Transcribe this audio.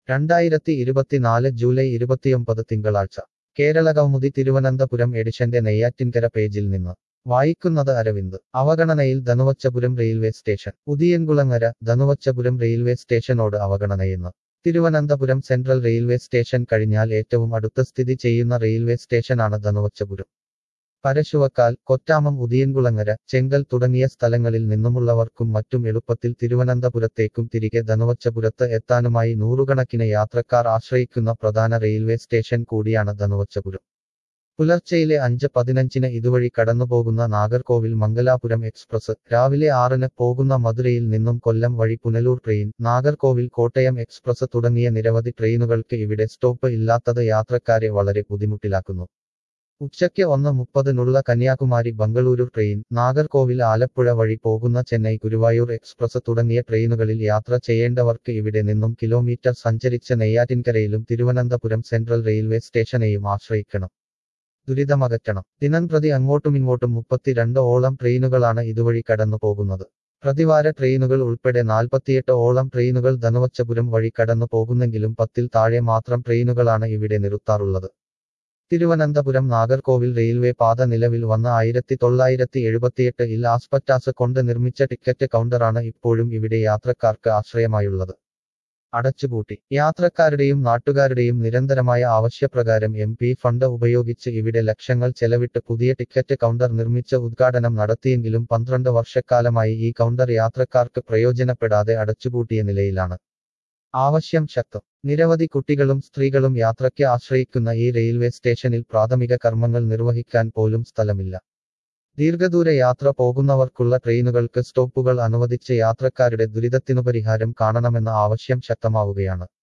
രണ്ടായിരത്തി ഇരുപത്തിനാല് ജൂലൈ ഇരുപത്തിയൊമ്പത് തിങ്കളാഴ്ച കേരള കൗമുദി തിരുവനന്തപുരം എഡിഷന്റെ നെയ്യാറ്റിൻകര പേജിൽ നിന്ന് വായിക്കുന്നത് അരവിന്ദ് അവഗണനയിൽ Dhanuvachapuram railway station Udiyankulangara Dhanuvachapuram railway സ്റ്റേഷനോട് അവഗണനയെന്ന് തിരുവനന്തപുരം സെൻട്രൽ റെയിൽവേ സ്റ്റേഷൻ കഴിഞ്ഞാൽ ഏറ്റവും അടുത്ത് സ്ഥിതി ചെയ്യുന്ന റെയിൽവേ സ്റ്റേഷനാണ് ധനുവച്ചപുരം പരശുവക്കാൽ കൊറ്റാമം ഉദിയൻകുളങ്ങര ചെങ്കൽ തുടങ്ങിയ സ്ഥലങ്ങളിൽ നിന്നുമുള്ളവർക്കും മറ്റും എളുപ്പത്തിൽ തിരുവനന്തപുരത്തേക്കും തിരികെ ധനുവച്ചപുരത്ത് എത്താനുമായി നൂറുകണക്കിന് യാത്രക്കാർ ആശ്രയിക്കുന്ന പ്രധാന റെയിൽവേ സ്റ്റേഷൻ കൂടിയാണ് ധനുവച്ചപുരം പുലർച്ചെയിലെ അഞ്ച് പതിനഞ്ചിന് ഇതുവഴി കടന്നുപോകുന്ന നാഗർകോവിൽ മംഗലാപുരം എക്സ്പ്രസ് രാവിലെ ആറിന് പോകുന്ന മധുരയിൽ നിന്നും കൊല്ലം വഴി പുനലൂർ ട്രെയിൻ നാഗർകോവിൽ കോട്ടയം എക്സ്പ്രസ് തുടങ്ങിയ നിരവധി ട്രെയിനുകൾക്ക് ഇവിടെ സ്റ്റോപ്പ് ഇല്ലാത്തത് യാത്രക്കാരെ വളരെ ബുദ്ധിമുട്ടിലാക്കുന്നു ഉച്ചയ്ക്ക് ഒന്ന് മുപ്പതിനുള്ള കന്യാകുമാരി ബംഗളൂരു ട്രെയിൻ നാഗർകോവിൽ ആലപ്പുഴ വഴി പോകുന്ന ചെന്നൈ ഗുരുവായൂർ എക്സ്പ്രസ് തുടങ്ങിയ ട്രെയിനുകളിൽ യാത്ര ചെയ്യേണ്ടവർക്ക് ഇവിടെ നിന്നും കിലോമീറ്റർ സഞ്ചരിച്ച നെയ്യാറ്റിൻകരയിലും തിരുവനന്തപുരം സെൻട്രൽ റെയിൽവേ സ്റ്റേഷനെയും ആശ്രയിക്കണം ദുരിതമകറ്റണം ദിനംപ്രതി അങ്ങോട്ടുമിങ്ങോട്ടും മുപ്പത്തിരണ്ട് ഓളം ട്രെയിനുകളാണ് ഇതുവഴി കടന്നു പോകുന്നത് പ്രതിവാര ട്രെയിനുകൾ ഉൾപ്പെടെ നാൽപ്പത്തിയെട്ട് ഓളം ട്രെയിനുകൾ ധനുവച്ചപുരം വഴി കടന്നു പോകുന്നെങ്കിലും പത്തിൽ താഴെ മാത്രം ട്രെയിനുകളാണ് ഇവിടെ നിർത്താറുള്ളത് തിരുവനന്തപുരം നാഗർകോവിൽ റെയിൽവേ പാത നിലവിൽ വന്ന ആയിരത്തി തൊള്ളായിരത്തി എഴുപത്തിയെട്ട് ഇൽ ആസ്പെറ്റാസ് കൊണ്ട് നിർമ്മിച്ച ടിക്കറ്റ് കൗണ്ടറാണ് ഇപ്പോഴും ഇവിടെ യാത്രക്കാർക്ക് ആശ്രയമായുള്ളത് അടച്ചുപൂട്ടി യാത്രക്കാരുടെയും നാട്ടുകാരുടെയും നിരന്തരമായ ആവശ്യപ്രകാരം എം പി ഫണ്ട് ഉപയോഗിച്ച് ഇവിടെ ലക്ഷങ്ങൾ ചെലവിട്ട് പുതിയ ടിക്കറ്റ് കൗണ്ടർ നിർമ്മിച്ച ഉദ്ഘാടനം നടത്തിയെങ്കിലും പന്ത്രണ്ട് വർഷക്കാലമായി ഈ കൗണ്ടർ യാത്രക്കാർക്ക് പ്രയോജനപ്പെടാതെ അടച്ചുപൂട്ടിയ നിലയിലാണ് ആവശ്യം ശക്തം നിരവധി കുട്ടികളും സ്ത്രീകളും യാത്രയ്ക്ക് ആശ്രയിക്കുന്ന ഈ റെയിൽവേ സ്റ്റേഷനിൽ പ്രാഥമിക കർമ്മങ്ങൾ നിർവഹിക്കാൻ പോലും സ്ഥലമില്ല ദീർഘദൂര യാത്ര പോകുന്നവർക്കുള്ള ട്രെയിനുകൾക്ക് സ്റ്റോപ്പുകൾ അനുവദിച്ച് യാത്രക്കാരുടെ ദുരിതത്തിനു പരിഹാരം കാണണമെന്ന ആവശ്യം ശക്തമാവുകയാണ്